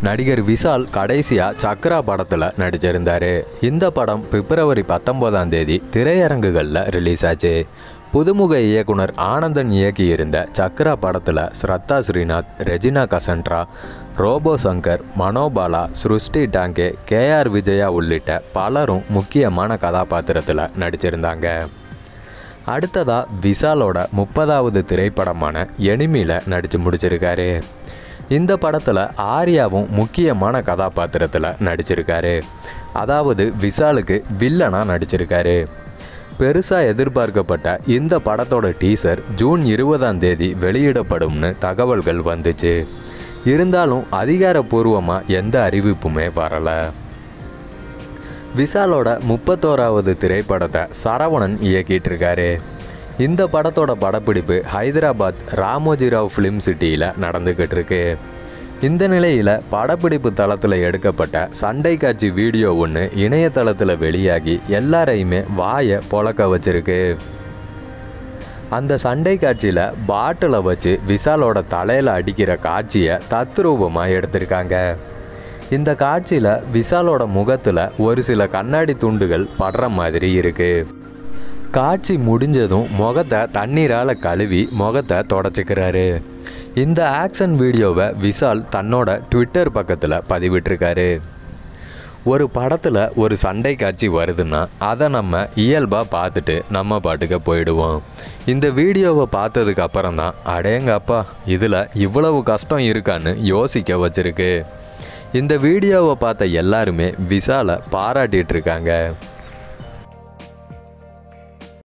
நடிகர் விஷால் கடைசியாக சக்ரா படத்தில் நடிச்சிருந்தார் இந்த படம் பிப்ரவரி பத்தொம்போதாம் தேதி திரையரங்குகளில் ரிலீஸ் ஆச்சு புதுமுக இயக்குனர் ஆனந்தன் இயக்கியிருந்த சக்ரா படத்தில் ஸ்ரத்தா ஸ்ரீநாத் ரெஜினா கசன்ட்ரா ரோபோ சங்கர் மனோபாலா ஸ்ருஷ்டி டாங்கே கேஆர் விஜயா உள்ளிட்ட பலரும் முக்கியமான கதாபாத்திரத்தில் நடிச்சிருந்தாங்க அடுத்ததா விஷாலோட முப்பதாவது திரைப்படமான எனிமியில் நடித்து முடிச்சிருக்காரு இந்த படத்தில் ஆர்யாவும் முக்கியமான கதாபாத்திரத்தில் நடிச்சிருக்காரு அதாவது விஷாலுக்கு வில்லனாக நடிச்சிருக்காரு பெருசாக எதிர்பார்க்கப்பட்ட இந்த படத்தோட டீசர் ஜூன் இருபதாம் தேதி வெளியிடப்படும்னு தகவல்கள் வந்துச்சு இருந்தாலும் அதிகாரப்பூர்வமாக எந்த அறிவிப்புமே வரலை விஷாலோட முப்பத்தோராவது திரைப்படத்தை சரவணன் இயக்கிட்டு இருக்காரு இந்த படத்தோட படப்பிடிப்பு ஹைதராபாத் ராமோஜிராவ் ஃபிலிம் சிட்டியில் நடந்துக்கிட்டு இருக்கு இந்த நிலையில் படப்பிடிப்பு தளத்தில் எடுக்கப்பட்ட சண்டை காட்சி வீடியோ ஒன்று இணையதளத்தில் வெளியாகி எல்லாரையுமே வாயை பொழக்க வச்சிருக்கு அந்த சண்டை காட்சியில் பாட்டிலை வச்சு விஷாலோட தலையில் அடிக்கிற காட்சியை தத்ரூபமாக எடுத்திருக்காங்க இந்த காட்சியில் விஷாலோட முகத்தில் ஒரு சில கண்ணாடி துண்டுகள் படுற மாதிரி இருக்குது காட்சி முடிஞ்சதும் முகத்தை தண்ணீரால் கழுவி முகத்தை தொடச்சிக்கிறாரு இந்த ஆக்ஷன் வீடியோவை விஷால் தன்னோட ட்விட்டர் பக்கத்தில் பதிவிட்டிருக்காரு ஒரு படத்தில் ஒரு சண்டை காட்சி வருதுன்னா அதை நம்ம இயல்பாக பார்த்துட்டு நம்ம பாட்டுக்கு போயிடுவோம் இந்த வீடியோவை பார்த்ததுக்கு அப்புறம் தான் அடேங்கப்பா இதில் இவ்வளவு கஷ்டம் இருக்கான்னு யோசிக்க வச்சிருக்கு இந்த வீடியோவை பார்த்த எல்லாருமே விஷாலை பாராட்டிட்டு இருக்காங்க